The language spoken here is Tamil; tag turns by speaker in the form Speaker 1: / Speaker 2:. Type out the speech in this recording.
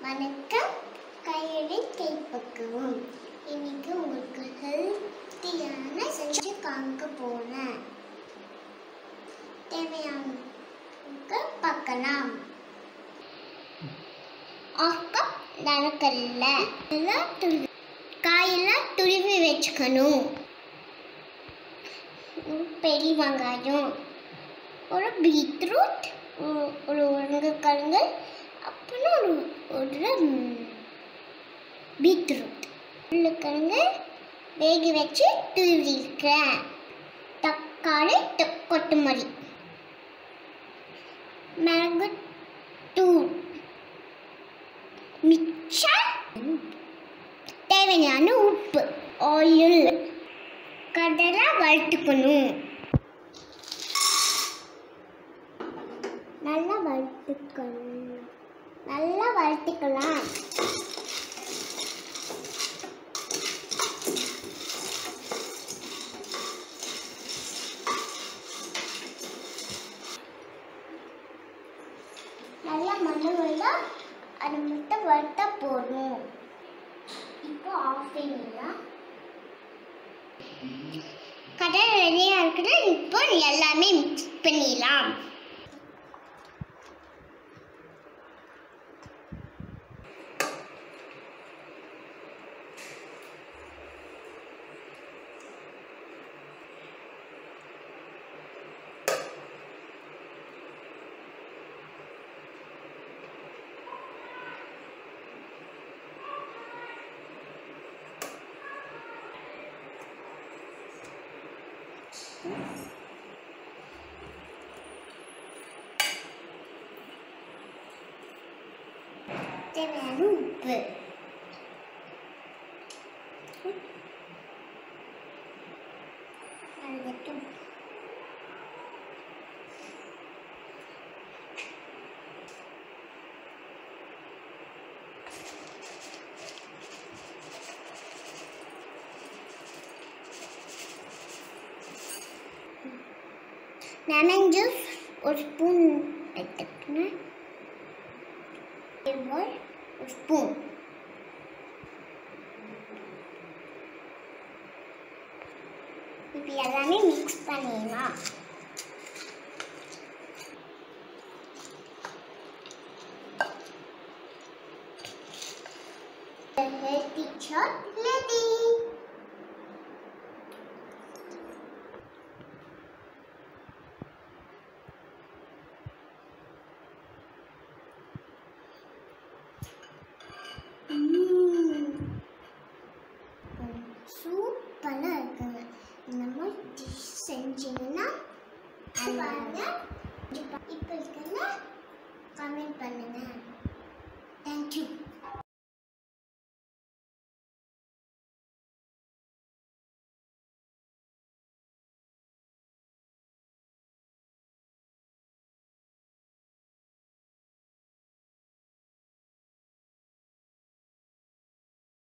Speaker 1: வணக்கம் கையுடன் கைப்பக்குவம் இன்னைக்கு உங்களுக்கு ஹெல்த்தியான செஞ்சு காமிக்க போறேன் தேவையான பார்க்கலாம் ஆஃப் கப் நரக்கல்ல எல்லாம் துருவி காயெல்லாம் துருவி வச்சுக்கணும் ஒரு பெரிய வெங்காயம் ஒரு பீட்ரூட் ஒரு- ஒரு உருளைக்கிழங்கு அப்புறம் ஒரு ஒரு ம், பீட்ரூட் உருளைக்கிழங்கு வேக வச்சு துருவி இருக்கிறேன் தக்காளி த- கொத்தமல்லி மிளகு தூள் மிச்சர் தேவையான உப்பு ஆயில் கடலை வறுத்துக்கணும் நல்லா வறுத்துக்கணும் நல்லா வறுத்துக்கலாம் நல்லா மண்ணு அது மட்டும் வறுத்தா போதும் இப்போ ஆஃப் பண்ணிடலாம் கடை ரெடியாக இருக்குது இப்போ எல்லாமே மிக்ஸ் பண்ணிடலாம் தேவையான உப்பு மிளகுத்தூள். லெமன் ஜூஸ் ஒரு ஸ்பூன் எடுத்துக்கிட்டேன் ஒரு ஸ்பூன் இப்போ எல்லாமே மிக்ஸ் பண்ணிடலாம் ஹெல்த்தி சாட் ரெடி